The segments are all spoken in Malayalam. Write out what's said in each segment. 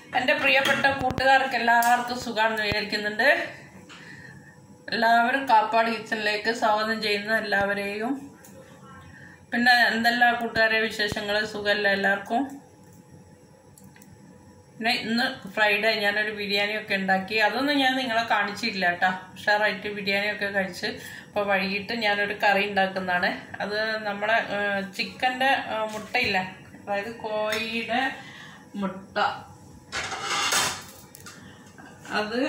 എൻ്റെ പ്രിയപ്പെട്ട കൂട്ടുകാർക്ക് എല്ലാവർക്കും സുഖമാണെന്ന് വിചാരിക്കുന്നുണ്ട് എല്ലാവരും കാപ്പാട് കിച്ചണിലേക്ക് സ്വാഗതം ചെയ്യുന്ന എല്ലാവരെയും പിന്നെ എന്തെല്ലാം കൂട്ടുകാരെ വിശേഷങ്ങൾ സുഖമല്ല എല്ലാവർക്കും പിന്നെ ഇന്ന് ഫ്രൈഡേ ഞാനൊരു ബിരിയാണി ഒക്കെ ഉണ്ടാക്കി അതൊന്നും ഞാൻ നിങ്ങളെ കാണിച്ചില്ല കേട്ടോ ഉഷാറായിട്ട് ബിരിയാണി ഒക്കെ കഴിച്ച് ഇപ്പോൾ വൈകിട്ട് ഞാനൊരു കറി ഉണ്ടാക്കുന്നതാണ് അത് നമ്മളെ ചിക്കൻ്റെ മുട്ടയില്ല അതായത് കോഴിയുടെ മുട്ട അത്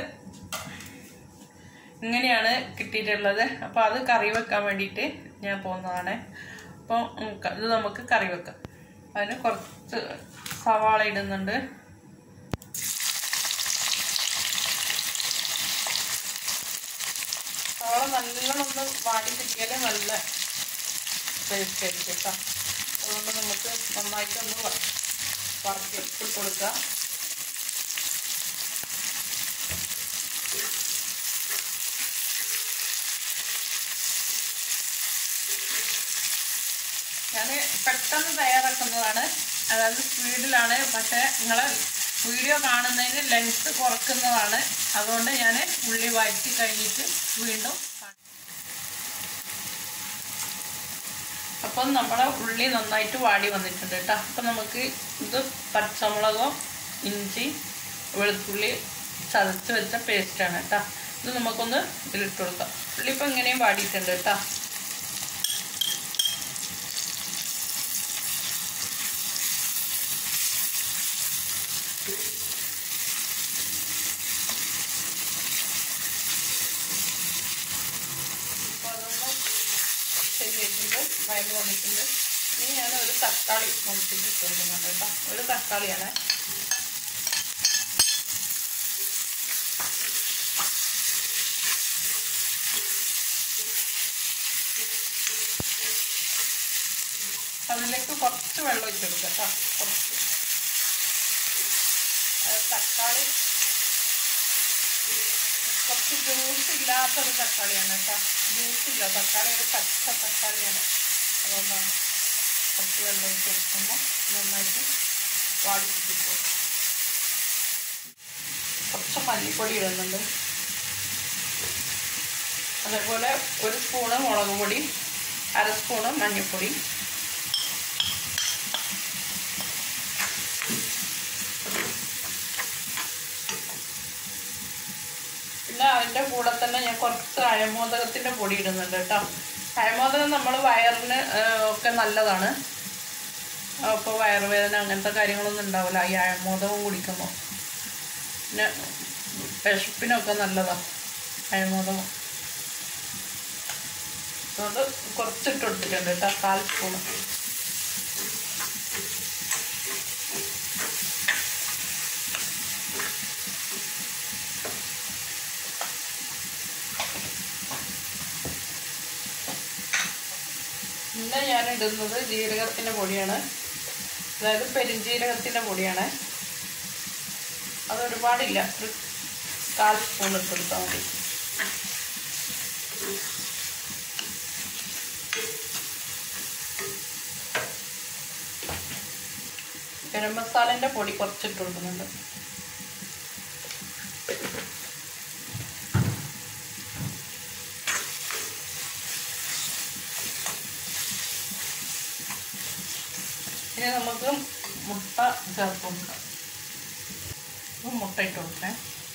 ഇങ്ങനെയാണ് കിട്ടിയിട്ടുള്ളത് അപ്പോൾ അത് കറി വെക്കാൻ വേണ്ടിയിട്ട് ഞാൻ പോകുന്നതാണ് അപ്പോൾ ഇത് നമുക്ക് കറി വെക്കാം അതിന് കുറച്ച് സവാള ഇടുന്നുണ്ട് സവാള നല്ലോണം ഒന്ന് വാടി കിട്ടിയാൽ നല്ല ടേസ്റ്റ് ആയിരിക്കും കേട്ടോ അതുകൊണ്ട് നമുക്ക് നന്നായിട്ടൊന്ന് വറുത്തി ഇട്ട് കൊടുക്കാം ഞാൻ പെട്ടെന്ന് തയ്യാറാക്കുന്നതാണ് അതായത് സ്പീഡിലാണ് പക്ഷേ നിങ്ങൾ വീഡിയോ കാണുന്നതിന് ലെങ്ത്ത് കുറക്കുന്നതാണ് അതുകൊണ്ട് ഞാൻ ഉള്ളി വഴറ്റി കഴിഞ്ഞിട്ട് വീണ്ടും അപ്പം നമ്മുടെ ഉള്ളി നന്നായിട്ട് വാടി വന്നിട്ടുണ്ട് കേട്ടോ അപ്പം നമുക്ക് ഇത് പച്ചമുളകും ഇഞ്ചി വെളുത്തുള്ളി ചതച്ച് വെച്ച പേസ്റ്റാണ് കേട്ടോ ഇത് നമുക്കൊന്ന് ഇതിലിട്ട് കൊടുക്കാം ഉള്ളി ഇപ്പം ഇങ്ങനെയും വാടിയിട്ടുണ്ട് കേട്ടോ ശരിയായിട്ടുണ്ട് വയറ് വന്നിട്ടുണ്ട് ഇനി ഞാൻ ഒരു തക്കാളി മുളച്ചിട്ട് കൊടുക്കുന്നുണ്ട് കേട്ടോ ഒരു തക്കാളിയാണ് അതിലേക്ക് കുറച്ച് വെള്ളം ഒഴിച്ചെടുക്കാം കേട്ടോ കുറച്ച് തക്കാളി കുറച്ച് ജ്യൂസ് ഇല്ലാത്തൊരു തക്കാളിയാണ് കേട്ടോ ജ്യൂസ് ഇല്ല തക്കാളി ഒരു പച്ച തക്കാളിയാണ് അതുകൊണ്ടാണ് കുറച്ച് വെള്ളം ഒഴിച്ച് കൊടുക്കുമ്പോൾ നന്നായിട്ട് വാടിപ്പിടിക്കും കുറച്ച് മല്ലിപ്പൊടി ഇടുന്നുണ്ട് അതേപോലെ ഒരു സ്പൂണ് മുളക് പൊടി അര സ്പൂണ് മഞ്ഞൾപ്പൊടി പിന്നെ അതിൻ്റെ കൂടെ തന്നെ ഞാൻ കുറച്ച് അയമോദകത്തിൻ്റെ പൊടി ഇടുന്നുണ്ട് കേട്ടോ അയമോദകം നമ്മൾ വയറിന് ഒക്കെ നല്ലതാണ് അപ്പോൾ വയറുവേദന അങ്ങനത്തെ കാര്യങ്ങളൊന്നും ഉണ്ടാവില്ല ഈ അയമോദകം കുടിക്കുമ്പോൾ പിന്നെ വിശപ്പിനൊക്കെ നല്ലതാണ് അയമോദകം അതുകൊണ്ട് കുറച്ചിട്ട് കൊടുത്തിട്ടുണ്ട് കേട്ടോ കാൽ സ്പൂണ് പിന്നെ ഞാൻ ഇടുന്നത് ജീരകത്തിൻ്റെ പൊടിയാണ് അതായത് പെരുംജീരകത്തിൻ്റെ പൊടിയാണ് അത് ഒരുപാടില്ല ഒരു കാൽ സ്പൂൺ ഇട്ട് കൊടുത്താൽ മതി ഗരം മസാലേൻ്റെ പൊടി കുറച്ചിട്ട് കൊടുക്കുന്നുണ്ട് ഇനി നമുക്ക് മുട്ട ചേർത്ത് കൊടുക്കാം മുട്ട ഇട്ട് കൊടുക്കേ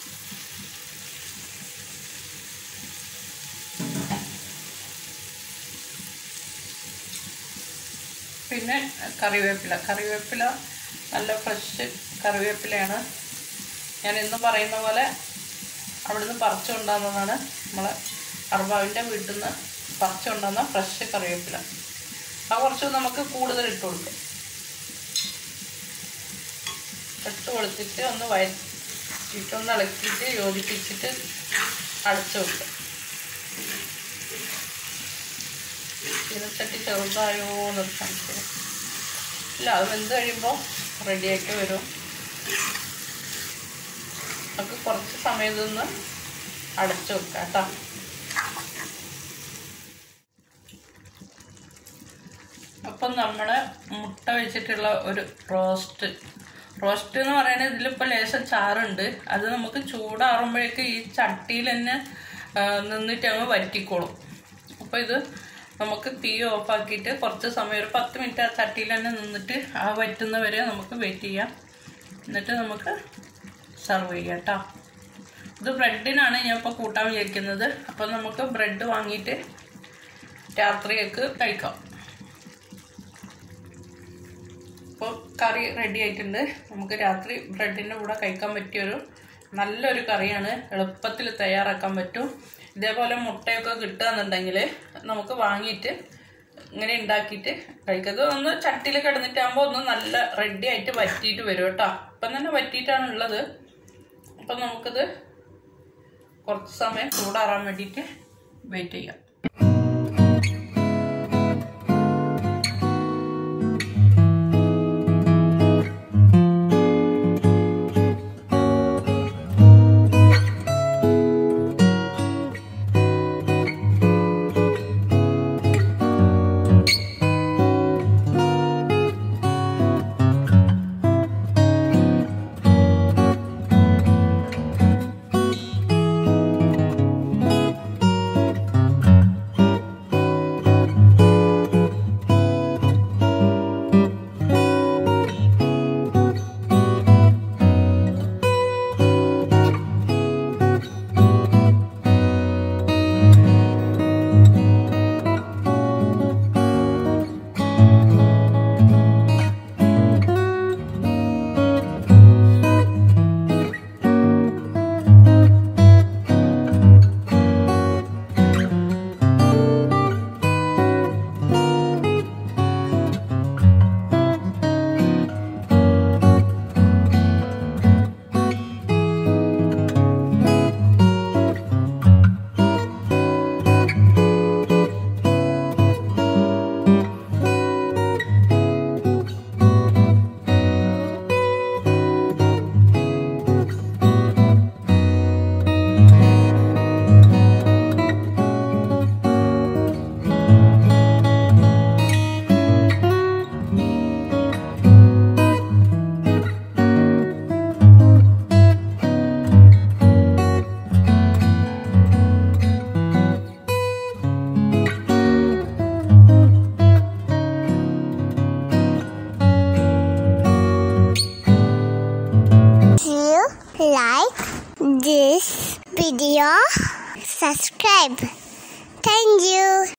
പിന്നെ കറിവേപ്പില കറിവേപ്പില നല്ല ഫ്രഷ് കറിവേപ്പിലയാണ് ഞാൻ ഇന്ന് പറയുന്ന പോലെ അവിടുന്ന് പറിച്ചു കൊണ്ടുവന്നതാണ് നമ്മളെ അർബാവിൻ്റെ വീട്ടിൽ നിന്ന് പറിച്ചു കൊണ്ടുവന്ന ഫ്രഷ് കറിവേപ്പില അത് കുറച്ച് നമുക്ക് കൂടുതൽ ഇട്ട് കൊടുക്കും ഇട്ട് കൊടുത്തിട്ട് ഒന്ന് വയറ്റിട്ട് ഒന്ന് ഇളക്കിയിട്ട് യോജിപ്പിച്ചിട്ട് അടച്ചു വെക്കുക ചീനച്ചട്ടി ചെറുതായോ എന്നൊരു സംശയം ഇല്ല അത് വെന്ത് കഴിയുമ്പോൾ റെഡിയായിട്ട് വരും നമുക്ക് കുറച്ച് സമയം നിന്ന് അടച്ചു വെക്കാം കേട്ടോ അപ്പം നമ്മൾ മുട്ട വെച്ചിട്ടുള്ള ഒരു റോസ്റ്റ് റോസ്റ്റ് എന്ന് പറയുന്നത് ഇതിലിപ്പോൾ ലേശം ചാറുണ്ട് അത് നമുക്ക് ചൂടാറുമ്പോഴേക്ക് ഈ ചട്ടിയിൽ തന്നെ ആ, നിന്നിട്ട് അങ്ങ് വറ്റിക്കോളും അപ്പോൾ ഇത് നമുക്ക് തീ ഓഫാക്കിയിട്ട് കുറച്ച് സമയം ഒരു പത്ത് മിനിറ്റ് ആ ചട്ടിയിൽ തന്നെ നിന്നിട്ട് ആ വറ്റുന്ന വരെ നമുക്ക് വെയിറ്റ് ചെയ്യാം എന്നിട്ട് നമുക്ക് സെർവ് ചെയ്യാം കേട്ടോ ഇത് ബ്രെഡിനാണ് ഞാൻ ഇപ്പോൾ കൂട്ടാൻ വിചാരിക്കുന്നത് അപ്പോൾ നമുക്ക് ബ്രെഡ് വാങ്ങിയിട്ട് രാത്രിയൊക്കെ കഴിക്കാം ഇപ്പോൾ കറി റെഡി ആയിട്ടുണ്ട് നമുക്ക് രാത്രി ബ്രെഡിൻ്റെ കൂടെ കഴിക്കാൻ പറ്റിയൊരു നല്ലൊരു കറിയാണ് എളുപ്പത്തിൽ തയ്യാറാക്കാൻ പറ്റും ഇതേപോലെ മുട്ടയൊക്കെ കിട്ടുകയെന്നുണ്ടെങ്കിൽ നമുക്ക് വാങ്ങിയിട്ട് ഇങ്ങനെ ഉണ്ടാക്കിയിട്ട് കഴിക്കുന്നത് ഒന്ന് ചട്ടിയിൽ കിടന്നിട്ടാകുമ്പോൾ ഒന്ന് നല്ല റെഡി ആയിട്ട് വറ്റിയിട്ട് വരും കേട്ടോ ഇപ്പം തന്നെ വറ്റിയിട്ടാണ് ഉള്ളത് അപ്പം നമുക്കിത് കുറച്ച് സമയം ചൂടാറാൻ വേണ്ടിയിട്ട് വെയിറ്റ് ചെയ്യാം you like this video, subscribe. Thank you.